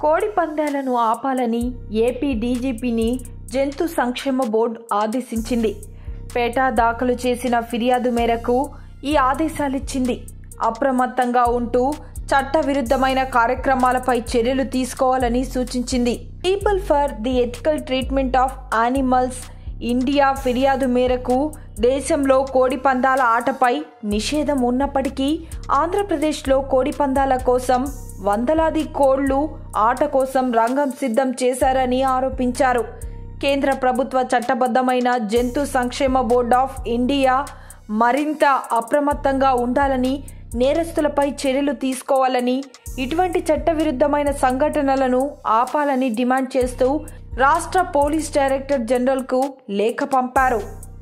కోడి పందాలను ఆపాలని ఏపీ డీజీపీని జంతు సంక్షేమ బోర్డు ఆదేశించింది పేటా దాఖలు చేసిన ఫిర్యాదు మేరకు ఈ ఆదేశాలిచ్చింది అప్రమత్తంగా ఉంటూ చట్టవిరుద్ధమైన కార్యక్రమాలపై చర్యలు తీసుకోవాలని సూచించింది people for the ethical treatment of animals India ఫిర్యాదు మేరకు దేశంలో కోడి పందాల ఆటపై నిషేధం ఉన్నప్పటికీ ఆంధ్రప్రదేశ్లో కోడి పందాల కోసం వందలాది కోళ్లు ఆట కోసం రంగం సిద్ధం చేశారని ఆరోపించారు కేంద్ర ప్రభుత్వ చట్టబద్ధమైన జంతు సంక్షేమ బోర్డ్ ఆఫ్ ఇండియా మరింత అప్రమత్తంగా ఉండాలని నేరస్తులపై చర్యలు తీసుకోవాలని ఇటువంటి చట్టవిరుద్ధమైన సంఘటనలను ఆపాలని డిమాండ్ చేస్తూ రాష్ట్ర పోలీస్ డైరెక్టర్ జనరల్కు లేఖ పంపారు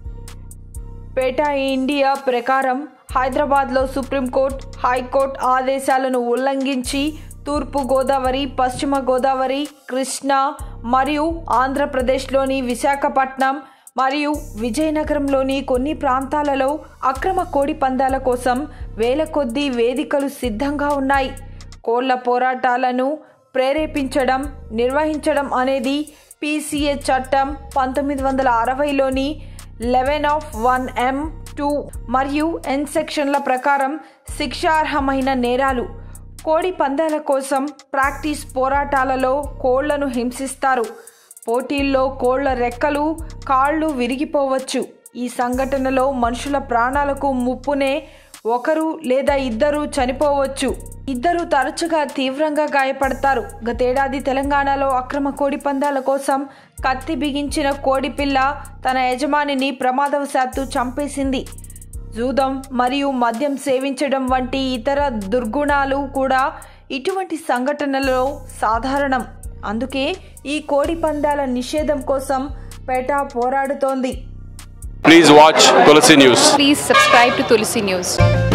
పేటా ఇండియా ప్రకారం హైదరాబాద్లో సుప్రీంకోర్టు హైకోర్టు ఆదేశాలను ఉల్లంఘించి తూర్పు గోదావరి పశ్చిమ గోదావరి కృష్ణా మరియు ఆంధ్రప్రదేశ్లోని విశాఖపట్నం మరియు విజయనగరంలోని కొన్ని ప్రాంతాలలో అక్రమ కోడి పందాల కోసం వేల కొద్దీ వేదికలు సిద్ధంగా ఉన్నాయి కోళ్ల పోరాటాలను ప్రేరేపించడం నిర్వహించడం అనేది పీసీఏ చట్టం పంతొమ్మిది వందల అరవైలోని eleven of one M two మరియు ఎన్ సెక్షన్ల ప్రకారం శిక్షార్హమైన నేరాలు కోడి పందాల కోసం ప్రాక్టీస్ పోరాటాలలో కోళ్లను హింసిస్తారు పోటీల్లో కోళ్ల రెక్కలు కాళ్ళు విరిగిపోవచ్చు ఈ సంఘటనలో మనుషుల ప్రాణాలకు ముప్పునే ఒకరు లేదా ఇద్దరు చనిపోవచ్చు ఇద్దరు తరచుగా తీవ్రంగా గాయపడతారు గతేడాది తెలంగాణలో అక్రమ కోడి పందాల కోసం కత్తి బిగించిన కోడిపిల్ల తన యజమానిని ప్రమాదవశాత్తు చంపేసింది జూదం మరియు మద్యం సేవించడం వంటి ఇతర దుర్గుణాలు కూడా ఇటువంటి సంఘటనలలో సాధారణం అందుకే ఈ కోడి పందాల నిషేధం కోసం పేటా పోరాడుతోంది Please watch Tulsi News. Please subscribe to Tulsi News.